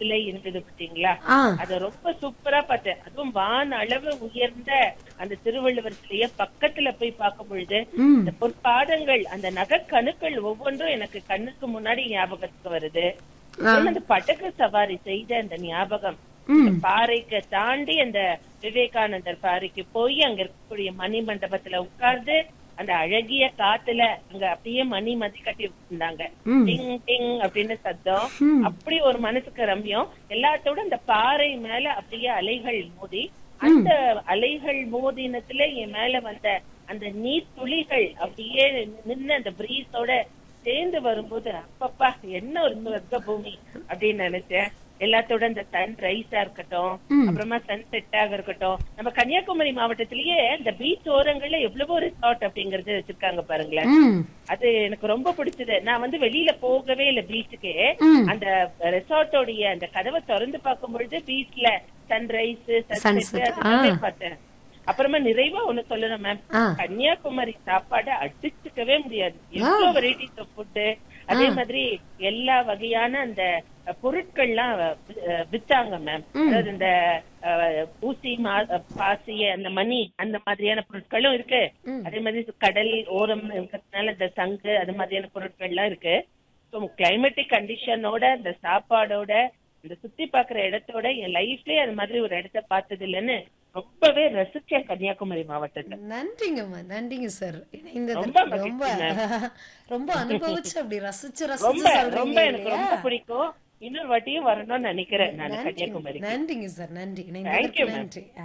சிலை இருந்தது பாத்தீங்களா ஆ அத ரொம்ப சூப்பரா பார்த்தேன் அதுவும் வான் அளவு உயர்ந்த அந்த திருவள்ளுவர் சிலைய பக்கத்துல போய் பார்க்கும் பொழுது ம் அந்த பொற்பாதங்கள் அந்த நகைக்கணுக்கள் ஒவ்வொன்றும் எனக்கு கண்ணுக்கு முன்னாடி ஞாபகத்துக்கு வருது இன்னொன்னு அந்த படகு சவாரி செய்த அந்த ஞாபகம் அந்த பாறைக்கு தாண்டி அந்த விவேகானந்தர் பாறைக்கு போய் அங்க இருக்கக்கூடிய மணி மண்டபத்துல உட்கார்ந்து அந்த அழகிய காத்துல அங்க அப்படியே மணி மதி கட்டி இருந்தாங்க ம். டிங் டிங் அப்படின்னு சத்தம் அப்படி ஒரு மனசுக்கு ரம்யம் எல்லாத்தோட அந்த பாறை மேல அப்படியே அலைகள் மோதி அந்த அலைகள் மோதினத்துல என் மேல வந்த அந்த நீர் துளிகள் அப்படியே நின்னு அந்த பிரீஸோட சேர்ந்து வரும்போது அப்பப்பா என்ன ஒரு சொர்க்க பூமி அப்படின்னு நினைச்சேன் எல்லாத்தோட இந்த சன் ரைஸா இருக்கட்டும் அப்புறமா சன் செட்டாக இருக்கட்டும் நம்ம கன்னியாகுமரி மாவட்டத்திலேயே இந்த பீச் ஓரங்கள்ல எவ்வளவோ ரிசார்ட் அப்படிங்கறது வச்சிருக்காங்க பாருங்களேன் ம் அது எனக்கு ரொம்ப பிடிச்சது நான் வந்து வெளியில போகவே இல்ல பீச்சுக்கு ம். அந்த ரெசார்ட்டோடைய அந்த கதவை திறந்து பார்க்கும் பொழுது பீச்ல சன்ரைஸ் Sunset, சன்செட் எல்லாமே பார்த்தேன் அப்புறமா நிறைவா ஒண்ணு சொல்லணும் மேம் ஆ. கன்னியாகுமரி சாப்பாடை அடிச்சுக்கவே முடியாது எவ்வளவு வெரைட்டிஸ் ஆஃப் ஃபுட்டு அதே மாதிரி எல்லா வகையான அந்த அஹ், பொருட்கள்லாம் அஹ், வித்தாங்க மேம் அதாவது இந்த அஹ், ஊசி மா- அஹ், பாசி அந்த மணி அந்த மாதிரியான பொருட்களும் இருக்கு அதே மாதிரி கடல் ஓரம் இருக்கிறதுனால இந்த சங்கு அது மாதிரியான பொருட்கள்லாம் இருக்கு ஸோ கிளைமேட்டிக் கண்டிஷனோட இந்த சாப்பாடோட இந்த சுத்தி பாக்குற இடத்தோட என் லைஃப்லயே அது மாதிரி ஒரு இடத்த பார்த்தது இல்லைன்னு ரொம்பவே ரசிச்சேன் கன்னியாகுமரி மாவட்டத்தை நன்றிங்கம்மா நன்றிங்க சார் இணைந்ததற்கு ரொம்ப ரொம்ப மகிழ்ச்சி, ரொம்ப அனுபவிச்சு அப்படி ரசிச்சு ரொம்ப ரசிச்சு ரொம்ப சொல்றீங்க எனக்கு இல்லையா ரொம்ப பிடிக்கும் இன்னொரு வாட்டியும் வரணும்னு நினைக்கிறேன் நான் நன்றி கன்னியாகுமரி நன்றிங்க சார் நன்றி Thank இணைந்ததற்கு you, ma'am. நன்றி ஆ.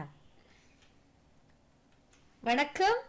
வணக்கம்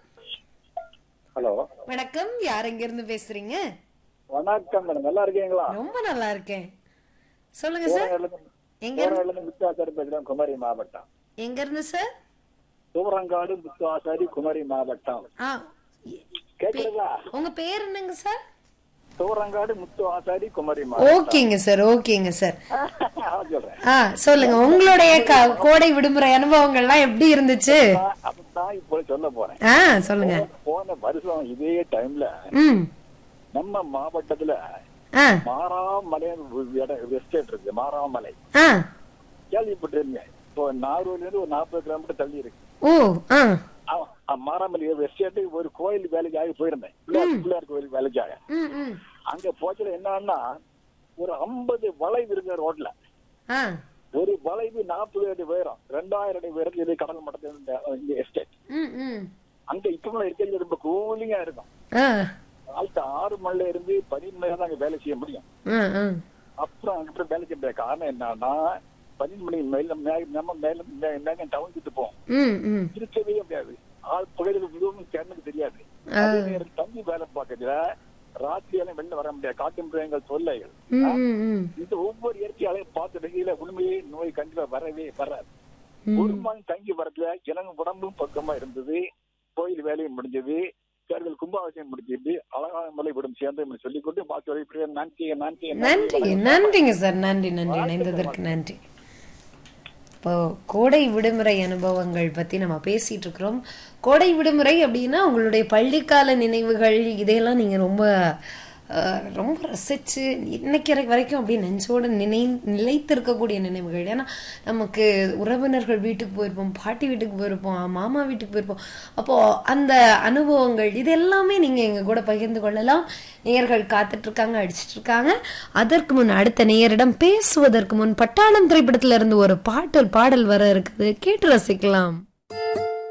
ஹலோ வணக்கம் யார் எங்க இருந்து பேசுறீங்க வணக்கம் மேடம் நல்லா இருக்கீங்களா ரொம்ப நல்லா இருக்கேன் சொல்லுங்க சார் எங்க இருந்து சூரங்காடு முத்துவாசாரி பேசுறேன் குமரி மாவட்டம் எங்க இருந்து சார் சூரங்காடு முத்துவாசாரி குமரி மாவட்டம் ஆ கேக்குதுங்களா உங்க பேர் என்னங்க சார் சூரங்காடு முத்துவாசாரி குமரி மாவட்டம் ஓகேங்க சார் ஓகேங்க சார் அதான் சொல்றேன் ஆ சொல்லுங்க உங்களுடைய க- கோடை விடுமுறை அனுபவங்கள்லாம் எப்படி இருந்துச்சு அப்படித்தான் இப்போ சொல்ல போறேன் ஆ சொல்லுங்க போன வருஷம் இதே டைம்ல ம் நம்ம மாவட்டத்துல ஆ மாறாமலை எஸ்டேட் இருக்கு மாறாமலை ஆ கேள்விப்பட்டிருங்க இப்போ நாகூர்ல இருந்து ஒரு நாற்பது கிலோமீட்டர் தள்ளி இருக்கு ஓ ஆ ஆ- ஆ, மாறாமலை எஸ்டேட் ஒரு கோயில் வேலைக்காக போயிருந்தேன் பிள்ளையார் பிள்ளையார் கோயில் வேலைக்காக ம் ம் அங்க போச்சுல என்னன்னா ஒரு ஐம்பது வளைவு இருக்கு ரோட்ல ஆ ஒரு வளைவு நாற்பது அடி உயரம் ரெண்டாயிரம் அடி உயரத்துல இது கடல் மட்டத்தில் இந்த எஸ்டேட் ம் ம் அங்க இப்ப இருக்கிறது ரொம்ப கூலிங்கா இருக்கும் ஆ காலத்து ஆறு மணில இருந்து பன்னெண்டு மணி தான் அங்க வேலை செய்ய முடியும் ஆ ஆ அப்புறம் அங்க போய் வேலை செய்ய முடியாது காரணம் என்னன்னா பன்னெண்டு மணி மேல மே- நம்ம மேல மே- மேல டவுன் கிட்ட போவோம் ம் ம் இருக்கவே முடியாது ஆள் பகுதியில் எதுவும் கண்ணுக்கு தெரியாது அதே நேரம் தங்கி வேலை பார்க்கறதுல ராத்திரி எல்லாம் வெளில வர முடியாது காட்டு மிருகங்கள் தொல்லைகள் ம் ம் ம் இந்த ஒவ்வொரு இயற்கையாலையும் பார்த்து வெளியில உண்மையே நோய் கண்டிப்பா வரவே வராது ஒரு மாதம் தங்கி வரதுல ஜனங்க உடம்பும் பக்கமா இருந்தது கோயில் வேலையும் முடிஞ்சது தேர்தல் கும்பாபிஷேகம் முடிஞ்சது அழகான முறை விடும் சேர்ந்து சொல்லிக்கொண்டு பாக்கி இப்படியே நன்றி நன்றி நன்றி நன்றிங்க சார் நன்றி நன்றி இணைந்ததற்கு நன்றி இப்போ கோடை விடுமுறை அனுபவங்கள் பத்தி நம்ம பேசிட்டு இருக்கிறோம் கோடை விடுமுறை அப்படின்னா உங்களுடைய பள்ளிக்கால நினைவுகள் இதையெல்லாம் நீங்க ரொம்ப அஹ், ரொம்ப ரசிச்சு இன்னைக்கு வரை- வரைக்கும் அப்படியே நெஞ்சோட நினை நிலைத்திருக்கக்கூடிய நினைவுகள் ஏன்னா நமக்கு உறவினர்கள் வீட்டுக்கு போயிருப்போம் பாட்டி வீட்டுக்கு போயிருப்போம் மாமா வீட்டுக்கு போயிருப்போம் அப்போ அந்த அனுபவங்கள் இது எல்லாமே நீங்க எங்க கூட பகிர்ந்து கொள்ளலாம் நேயர்கள் காத்துட்டு இருக்காங்க அடிச்சிட்டு இருக்காங்க அதற்கு முன் அடுத்த நேயரிடம் பேசுவதற்கு முன் பட்டாளம் திரைப்படத்துல இருந்து ஒரு பாட்டல் பாடல் வர இருக்குது கேட்டு ரசிக்கலாம்